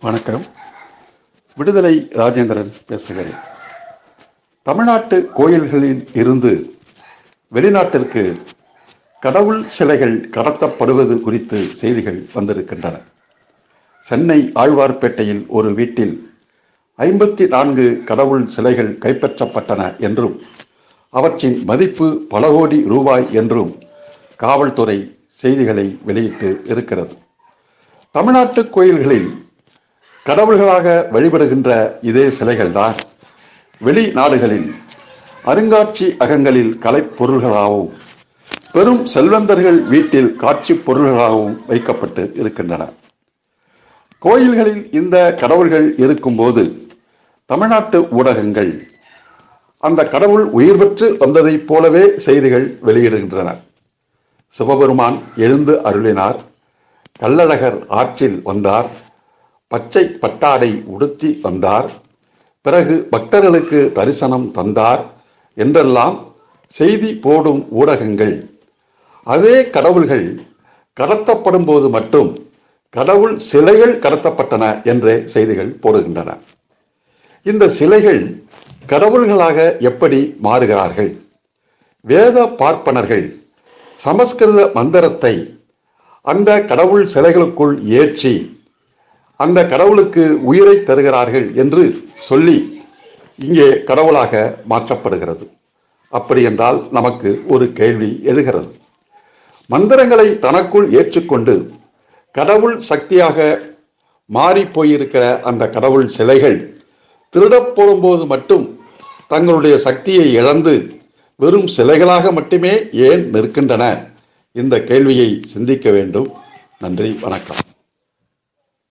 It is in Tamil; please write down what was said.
வணக்கம் விடுதலை ராஜேந்திரன் பேசுகிறேன் தமிழ்நாட்டு கோயில்களில் இருந்து வெளிநாட்டிற்கு கடவுள் சிலைகள் கடத்தப்படுவது குறித்து செய்திகள் வந்திருக்கின்றன சென்னை ஆழ்வார்பேட்டையில் ஒரு வீட்டில் ஐம்பத்தி நான்கு கடவுள் சிலைகள் கைப்பற்றப்பட்டன என்றும் அவற்றின் மதிப்பு பல கோடி ரூபாய் என்றும் காவல்துறை செய்திகளை வெளியிட்டு இருக்கிறது தமிழ்நாட்டு கோயில்களில் கடவுள்களாக வழிபடுகின்ற இதே சிலைகள்தான் வெளிநாடுகளில் அருங்காட்சியகங்களில் கலைப்பொருள்களாகவும் பெரும் செல்வந்தர்கள் வீட்டில் காட்சி பொருள்களாகவும் வைக்கப்பட்டு இருக்கின்றன கோயில்களில் இந்த கடவுள்கள் இருக்கும்போது தமிழ்நாட்டு ஊடகங்கள் அந்த கடவுள் உயிர் பெற்று வந்ததைப் போலவே செய்திகள் வெளியிடுகின்றன சிவபெருமான் எழுந்து அருளினார் கள்ளழகர் ஆற்றில் வந்தார் பச்சை பட்டாடை உடுத்தி வந்தார் பிறகு பக்தர்களுக்கு தரிசனம் தந்தார் என்றெல்லாம் செய்தி போடும் ஊடகங்கள் அதே கடவுள்கள் கடத்தப்படும் போது மட்டும் கடவுள் சிலைகள் கடத்தப்பட்டன என்றே செய்திகள் போடுகின்றன இந்த சிலைகள் கடவுள்களாக எப்படி மாறுகிறார்கள் வேத பார்ப்பனர்கள் சமஸ்கிருத மந்திரத்தை அந்த கடவுள் சிலைகளுக்குள் ஏற்றி அந்த கடவுளுக்கு உயிரை தருகிறார்கள் என்று சொல்லி இங்கே கடவுளாக மாற்றப்படுகிறது அப்படி என்றால் நமக்கு ஒரு கேள்வி எழுகிறது மந்திரங்களை தனக்குள் ஏற்றுக்கொண்டு கடவுள் சக்தியாக மாறி போயிருக்கிற அந்த கடவுள் சிலைகள் திருடப்படும் போது மட்டும் தங்களுடைய சக்தியை இழந்து வெறும் சிலைகளாக மட்டுமே ஏன் நிற்கின்றன இந்த கேள்வியை சிந்திக்க வேண்டும் நன்றி வணக்கம்